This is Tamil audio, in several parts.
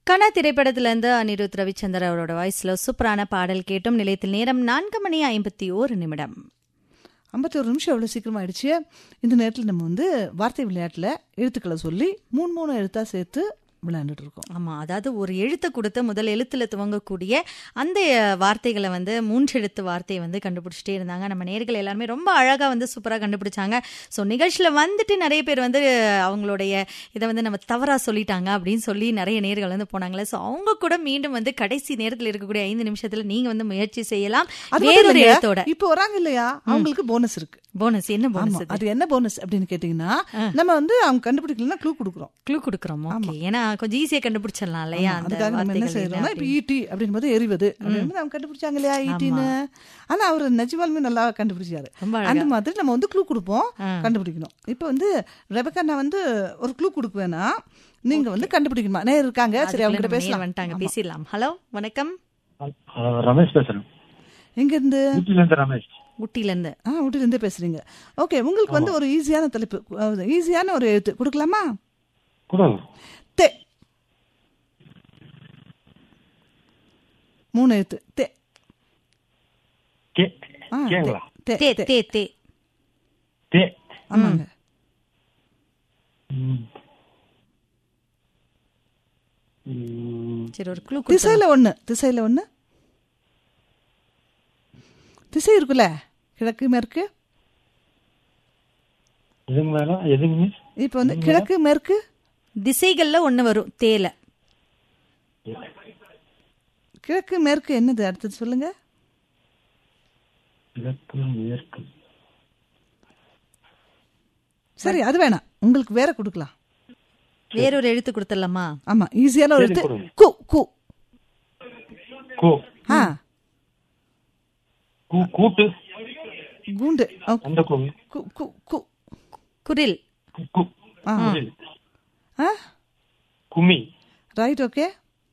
கனா திரைப்படத்திலிருந்து அனிருத் ரவிச்சந்தர் அவரோட வாய்ஸ்ல சூப்பரான பாடல் கேட்டும் நிலையத்தில் நேரம் நான்கு மணி ஐம்பத்தி ஓரு நிமிடம் ஐம்பத்தொரு நிமிஷம் எவ்வளோ சீக்கிரமா ஆயிடுச்சு இந்த நேரத்தில் நம்ம வந்து வார்த்தை விளையாட்டில் எழுத்துக்களை சொல்லி மூணு மூணு எழுத்தா சேர்த்து விளையாண்டுட்டு இருக்கோம் ஆமா அதாவது ஒரு எழுத்தை கொடுத்து முதல் எழுத்துல துவங்கக்கூடிய அந்த வார்த்தைகளை வந்து மூன்றெழுத்து வார்த்தையை வந்து கண்டுபிடிச்சிட்டே இருந்தாங்க நம்ம நேர்கள் எல்லாருமே ரொம்ப அழகா வந்து சூப்பரா கண்டுபிடிச்சாங்க ஸோ நிகழ்ச்சியில வந்துட்டு நிறைய பேர் வந்து அவங்களுடைய இதை வந்து நம்ம தவறா சொல்லிட்டாங்க அப்படின்னு சொல்லி நிறைய நேர்கள் வந்து போனாங்களே ஸோ அவங்க கூட மீண்டும் வந்து கடைசி நேரத்தில் இருக்கக்கூடிய ஐந்து நிமிஷத்துல நீங்க வந்து முயற்சி செய்யலாம் அது மட்டும் வேறொரு இல்லைங்க, எழுத்தோட இப்போ வராங்க இல்லையா அவங்களுக்கு போனஸ் இருக்கு போனஸ் என்ன போனஸ் ஆமா அது என்ன போனஸ் அப்படின்னு கேட்டீங்கன்னா நம்ம வந்து அவங்க கண்டுபிடிக்கலன்னா க்ளூ கொடுக்குறோம் க்ளூ கொடுக்குறோம் ஓகே ஏன்னா கொஞ்சம் ஈஸியா கண்டுபிடிச்சிடலாம் இல்லையா அந்த அதுக்காக நம்ம என்ன வார்த்தைகள் செய்யறோம்னா என்ன இப்ப ஈட்டி அப்படின்னு போது எரிவது அப்படின்னு அவங்க கண்டுபிடிச்சாங்க இல்லையா ஈட்டின்னு ஆனா அவர் நிஜமாலுமே நல்லா கண்டுபிடிச்சாரு ரொம்ப அந்த மாதிரி நம்ம வந்து க்ளூ கொடுப்போம் கண்டுபிடிக்கணும் இப்போ வந்து ரெபக்கா நான் வந்து ஒரு க்ளூ கொடுக்குவேன்னா நீங்க வந்து கண்டுபிடிக்கணுமா நேர் இருக்காங்க சரி அவங்க கிட்ட அதுக்குள்ள நம்ம நேர் பேசலாம் வந்துட்டாங்க பேசிடலாம் ஹலோ வணக்கம் ஹலோ, ரமேஷ் பேசுறேன் எங்க இருந்து ஊட்டில இருந்து ரமேஷ் ஊட்டில இருந்து ஆ வீட்டுல இருந்தே பேசுறீங்க ஓகே உங்களுக்கு வந்து ஒரு ஈஸியான தலைப்பு ஈஸியான ஒரு எழுத்து கொடுக்கலாமா கொடுங்க தே மூணு எழுத்து தே கே ஆ, கேங்களா தே தே தே தே தே தே ஆமாங்க ம். ம். சரி ஒரு க்ளூ திசையில ஒண்ணு திசையில ஒண்ணு திசை இருக்குல்ல கிழக்கு மேற்கு எதுங்க மேடம் எதுங்க மிஸ் இப்போ வந்து கிழக்கு மேற்கு திசைகள்ல ஒண்ணு வரும் தேல கிழக்கு மேற்கு என்னது அடுத்தது சொல்லுங்க கிழக்கு மேற்கு சரி அது வேணாம் உங்களுக்கு வேற கொடுக்கலாம் வேறொரு எழுத்து கொடுத்துடலாமா ஆமா ஈஸியான ஒரு சரி, எழுத்து கொடுங்க. கு கு கூ ஆ கூ கூட்டு கூண்டு ஓ, அந்த கூ கு கு கு குரில் கு கு ஆ. குரில். ஆ குமி ரைட் ஓகே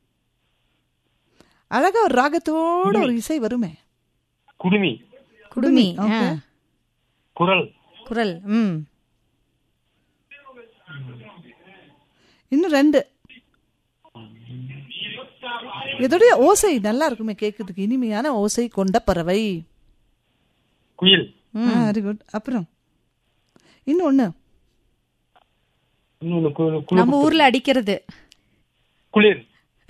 அழகா ஒரு ராகத்தோட ஒரு இசை வருமே குடுமி குடுமி ஓகே. ஆ, குரல் குரல் ம் இன்னும் ரெண்டு இதோடைய ஓசை நல்லா இருக்குமே கேட்கறதுக்கு இனிமையான ஓசை கொண்ட பறவை குயில் வெரி குட் அப்புறம் இன்னும் ஒண்ணு இன்னொன்னு கு- குளு- நம்ம ஊர்ல அடிக்கிறது குளிர்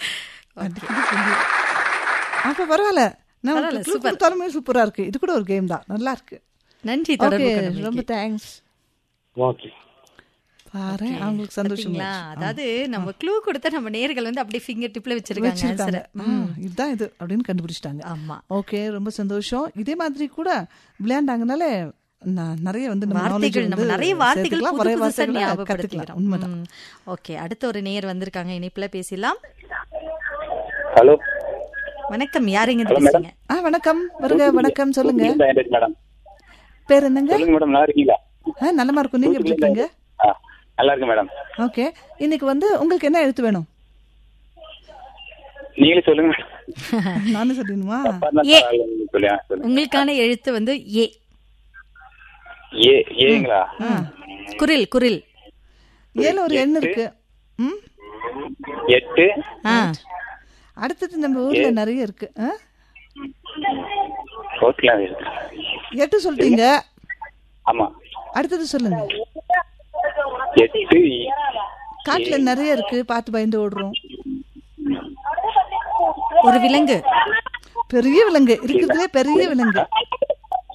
அப்ப பரவாயில்ல நான் பரவாயில்ல, clue கொடுத்தாலுமே சூப்பரா இருக்கு இது கூட ஒரு கேம் தான் நல்லா இருக்கு நன்றி ஓகே தொடர்பு ரொம்ப தேங்க்ஸ் ஓகே பாரு அவங்களுக்கு சந்தோஷம் பாத்தீங்களா அதாவது நம்ம க்ளூ கொடுத்தா நம்ம நேர்கள் வந்து அப்படியே ஃபிங்கர் டிப்ல வச்சிருக்காங்க வச்சிருக்காங்க answer. ஆ, இதுதான் இது அப்படின்னு கண்டுபிடிச்சிட்டாங்க ஆமா ஓகே ரொம்ப சந்தோஷம் இதே மாதிரி கூட விளையாண்டாங்கனாலே நான் நிறைய வந்து நம்ம knowledge வார்த்தைகள் நம்ம வந்து நிறைய வார்த்தைகள் சேர்த்துக்கலாம், புது நிறைய புதுசா வார்த்தைகளை கத்துக்கலாம் ஞாபகப்படுத்திக்கிறோம் உண்மைதான் ஓகே அடுத்த ஒரு நேயர் வந்திருக்காங்க இணைப்புல பேசலாம் ஹலோ வணக்கம் யாருங்க இருந்து பேசுறீங்க ஆ வணக்கம் வருக வணக்கம் சொல்லுங்க மேடம் பேர் என்னங்க சொல்லுங்க மேடம் நல்லா இருக்கீங்களா ஆ நல்லமா இருக்கும் நீங்க எப்படி இருக்கீங்க ஆ, நல்லா இருக்கு மேடம் ஓகே இன்னைக்கு வந்து உங்களுக்கு என்ன எழுத்து வேணும் நீங்களே சொல்லுங்க மேடம் நானே சொல்லணுமா பார்த்தா ஏ. பரவாயில்ல, நீங்க சொல்லுங்க. ஆ, சொல்லுங்க உங்களுக்கான எழுத்து வந்து ஏ ஏ ஏங்களா குரில் குரில் ஏழு ஒரு எண் இருக்கு ம் எட்டு ஆ அடுத்தது நம்ம ஊர்ல நிறைய இருக்கு ஆ? ஓகேலாம் எட்டு சொல்லிட்டீங்க ஆமா அடுத்தது சொல்லுங்க எட்டு காட்டுல நிறைய இருக்கு பார்த்து பயந்து ஓடுறோம் ஒரு விலங்கு பெரிய விலங்கு இருக்கிறதுலே பெரிய விலங்கு